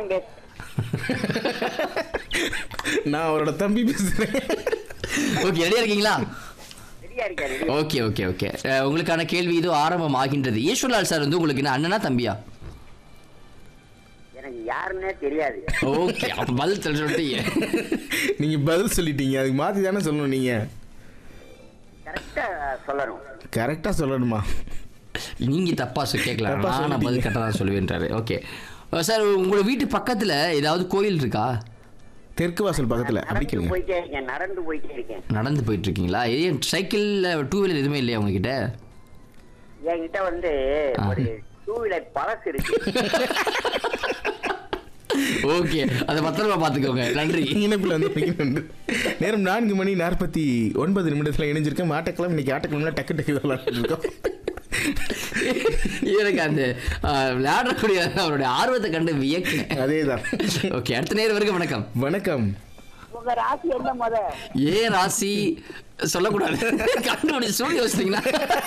தான் பேசுறேன் நான் அவரோட தம்பி பேசுறேன் ஓகே ரெடியா இருக்கீங்களா ரெடியா இருக்காரு ஓகே ஓகே ஓகே அஹ், உங்களுக்கான கேள்வி இதோ ஆரம்பம் ஆகின்றது ஈஸ்வர்லால் சார் வந்து உங்களுக்கு என்ன அண்ணனா தம்பியா எனக்கு யாருன்னே தெரியாது ஓகே அப்ப பதில் தெரி- சொல்லிட்டீங்க நீங்க பதில் சொல்லிட்டீங்க அதுக்கு மாத்தி தானே சொல்லணும் நீங்க கரெக்டா சொல்லணும் கரெக்டா சொல்லணுமா நீங்க தப்பா சொ- கேட்கல தப்பா நான் சொல்லிட்டீங்க. பதில் கரெக்டாக தான் சொல்லுவேன்றாரு ஓகே சார் உங்களோட வீட்டு பக்கத்துல ஏதாவது கோயில் இருக்கா தெற்கு வாசல் பக்கத்துல அப்படி நடந்து கேளுங்க போயிட்டே இருக்கேன் நடந்து போயிட்டே இருக்கேன் நடந்து போயிட்டு இருக்கீங்களா ஏன் சைக்கிள்ல டூ வீலர் எதுவுமே இல்லையா உங்ககிட்ட என்கிட்ட வந்து ஒரு டூ வீலர் பழசு இருக்கு ஓகே அதை பத்திரமா பாத்துக்கோங்க நன்றி இணைப்பில் வந்து நன்றி. நேரம் நான்கு மணி நாற்பத்தி ஒன்பது நிமிடத்தில் இணைஞ்சிருக்கேன் ஆட்டக்கிழமை இன்னைக்கு ஆட்டக்கிழமை டக்கு டக்கு விளையாடிட்டு இருக்கோம் எனக்கு அந்த அஹ், விளையாடக்கூடிய அவருடைய ஆர்வத்தை கண்டு வியக்கினேன் அதே தான் ஓகே அடுத்த நேரம் வரைக்கும் வணக்கம் வணக்கம் உங்க ராசி என்ன முத ஏன் ராசி சொல்லக்கூடாது கண்டுபிடிச்சு சொல்லி யோசித்தீங்கன்னா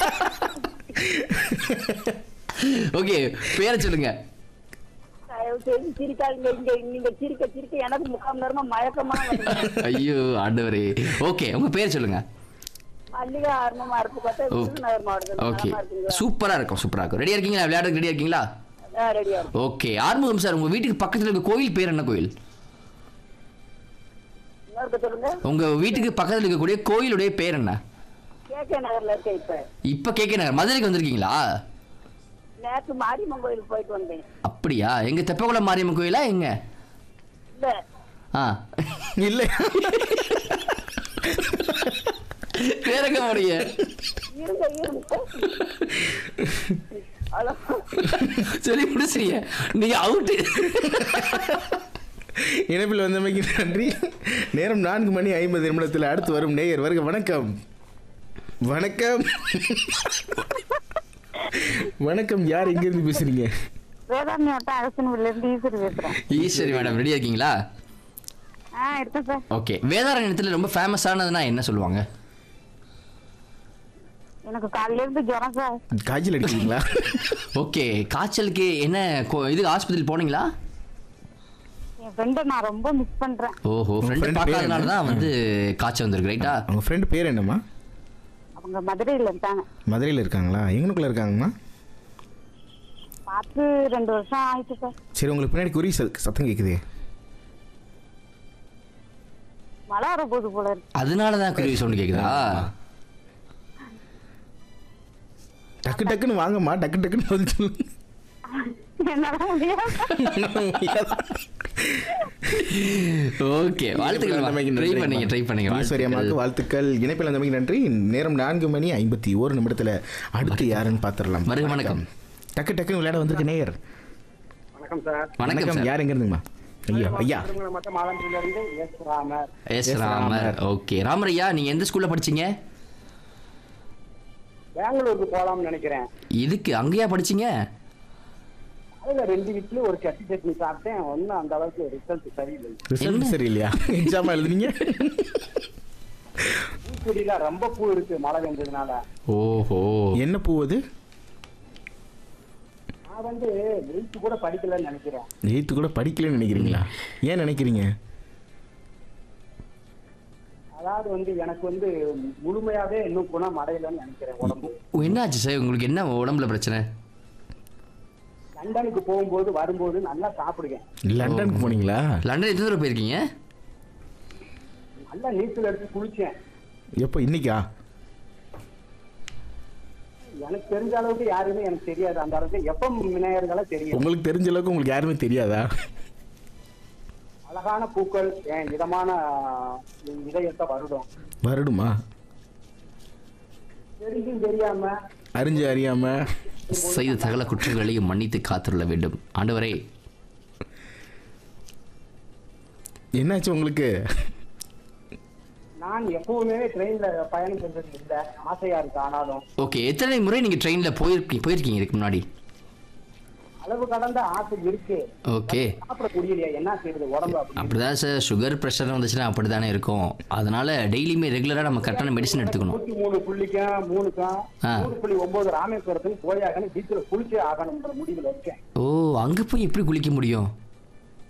ஓகே பேரை சொல்லுங்க தயவு செய்து சிரிக்காதீங்க இங்க நீங்க சிரிக்க சிரிக்க எனக்கு முக்காம் நேரமா மயக்கமா வருது. ஐயோ ஆண்டவரே ஓகே உங்க பேர் சொல்லுங்க மல்லிகை ஆர்மமா இருக்கு பார்த்தா விருதுநகர் மாவட்டத்தில் ஓகே நலமா இருக்கீங்களா? சூப்பரா இருக்கும் சூப்பரா இருக்கும் ரெடியா இருக்கீங்களா விளையாட ரெடியா இருக்கீங்களா ஆ, ரெடியா இருக்கு ஓகே ஆறுமுகம் சார் உங்க வீட்டுக்கு பக்கத்துல இருக்க கோயில் பேர் என்ன கோயில் இன்னொருக்க சொல்லுங்க உங்க வீட்டுக்கு பக்கத்துல இருக்கக்கூடிய கோயிலுடைய பேர் என்ன கே கே நகர்ல இருக்க இப்ப இப்ப கேட்க நகர் மதுரைக்கு வந்திருக்கீங்களா நேற்று மாரியம்மன் கோயிலுக்கு போயிட்டு வந்தேன் அப்படியா எங்க தெப்பகுளம் மாரியம்மன் கோயிலா எங்க இல்ல ஆ இல்லை பேரங்க முடிய இருங்க இருங்க ஹலோ சொல்லி முடிச்சிருங்க நீங்க அவுட்டு இணைப்பில் வந்தமைக்கு நன்றி நேரம் நான்கு மணி ஐம்பது நிமிடத்தில் அடுத்து வரும் நேயர் வருக வணக்கம் வணக்கம் வணக்கம் யார் எங்கிருந்து பேசுறீங்க வேதாரண்ய வட்டம் அரசனூர்ல இருந்து ஈஸ்வரி பேசுறேன் ஈஸ்வரி மேடம் ரெடியா இருக்கீங்களா ஆ இருக்கேன் சார் ஓகே வேதாரண்யத்தில் ரொம்ப ஃபேமஸானதுன்னா என்ன சொல்லுவாங்க எனக்கு காலையில இருந்து ஜுரம் சார் காய்ச்சல் அடிக்கிறீங்களா ஓகே காய்ச்சலுக்கு என்ன கோ- இது ஆஸ்பத்திரி போனீங்களா என் ஃப்ரெண்டை நான் ரொம்ப மிஸ் பண்றேன் ஓஹோ ஃப்ரெண்டு friend பார்க்காதனால பேர் தான் வந்து காய்ச்சல் வந்திருக்கு ரைட்டா அவங்க ஃப்ரெண்டு பேர் என்னம்மா அவங்க மதுரையில இருக்காங்க மதுரையில் இருக்காங்களா எங்கனுக்குள்ள இருக்காங்கம்மா பார்த்து ரெண்டு வருஷம் ஆயிடுச்சு சார் சரி உங்களுக்கு பின்னாடி குறி சத்- சத்தம் கேட்குதே மழை வர போது போல இருக்கு அதனால தான் குருவி சவுண்ட் கேக்குதா டக்கு டக்குன்னு வாங்கம்மா டக்கு டக்குன்னு பதில் சொல்லுங்க என்னால முடியாது ஓகே வாழ்த்துக்கள் ட்ரை பண்ணீங்க ட்ரை பண்ணீங்க ஈஸ்வரி அம்மாவுக்கு வாழ்த்துக்கள். வாழ்த்துக்கள் இணைப்பில் அந்த நன்றி நேரம் நான்கு மணி ஐம்பத்தி ஒரு நிமிடத்துல அடுத்து யாருன்னு பார்த்துடலாம் வருக வணக்கம். டக்கு டக்குன்னு விளையாட வந்திருக்க நேயர் வணக்கம் சார் வணக்கம் சார் யார் எங்க இருந்துங்கம்மா ஐயா ஐயா திருமணம் மட்டும் மாலம்பூர்ல இருந்து S Ramar S S Ramar Ramar. Okay ராமரையா நீங்க எந்த ஸ்கூல்ல படிச்சீங்க பெங்களூருக்கு போலாம்னு நினைக்கிறேன் இதுக்கு அங்கேயா படிச்சீங்க அதுல ரெண்டு வீட்லயும் ஒரு சட்னி சட்னி சாப்பிட்டேன் ஒன்னும் அந்த அளவுக்கு ரிசல்ட் சரியில்லை ரிசல்ட் சரி இல்லையா எக்ஸாம் எழுதுனீங்க பூச்செடியில ரொம்ப பூ இருக்கு மழை பெஞ்சதுனால ஓஹோ என்ன பூ அது நான் வந்து எயித்து கூட படிக்கலன்னு நினைக்கிறேன் எயித்து கூட படிக்கலன்னு நினைக்கிறீங்களா ஏன் நினைக்கிறீங்க அதாவது வந்து எனக்கு வந்து முழுமையாவே இன்னும் குணம் அடையலன்னு நினைக்கிறேன் உடம்பு என்னாச்சு சார் உங்களுக்கு என்ன உடம்புல பிரச்சனை லண்டனுக்கு போகும்போது வரும்போது நல்லா சாப்பிடுவேன் லண்டனுக்கு போனீங்களா லண்டன் எத்தனை தடவை போயிருக்கீங்க நல்லா நீச்சல் எடுத்து குளிச்சேன் எப்போ இன்னைக்கா எனக்கு தெரிஞ்ச அளவுக்கு யாருமே எனக்கு தெரியாது அந்த அளவுக்கு எப்ப விநாயகர்களா தெரியும் உங்களுக்கு தெரிஞ்ச அளவுக்கு உங்களுக்கு யாருமே தெரியாதா அழகான பூக்கள் என் இதமான இதயத்தை வருடம் வருடுமா தெரிஞ்சும் தெரியாம அறிஞ்சு அறியாம செய்த சகல குற்றங்களையும் மன்னித்து காத்துள்ள வேண்டும் ஆண்டவரே என்னாச்சு உங்களுக்கு நான் எப்பவுமே ட்ரெயின்ல பயணம் செஞ்சது இல்ல ஆசையா இருக்கு ஆனாலும் ஓகே எத்தனை முறை நீங்க ட்ரெயின்ல போயிருக்கீங்க போயிருக்கீங்க இதுக்கு முன்னாடி அளவு கடந்த ஆசை இருக்கு ஓகே சாப்பிட முடியலையா என்ன செய்யறது உடம்பு அப்படி அப்படிதான் சார் சுகர் ப்ரெஷர் வந்துச்சுன்னா அப்படிதானே இருக்கும் அதனால டெய்லியுமே ரெகுலரா நம்ம கரெக்டான மெடிசன் எடுத்துக்கணும் நூத்தி மூணு புள்ளிக்கும் மூணுக்கும் ஆ. நூறு புள்ளி ஒன்பது ராமேஸ்வரத்துக்கு போயாகணும் பீச்சில் குளிச்சே ஆகணும்ன்ற முடிவுல இருக்கேன் ஓ அங்க போய் எப்படி குளிக்க முடியும்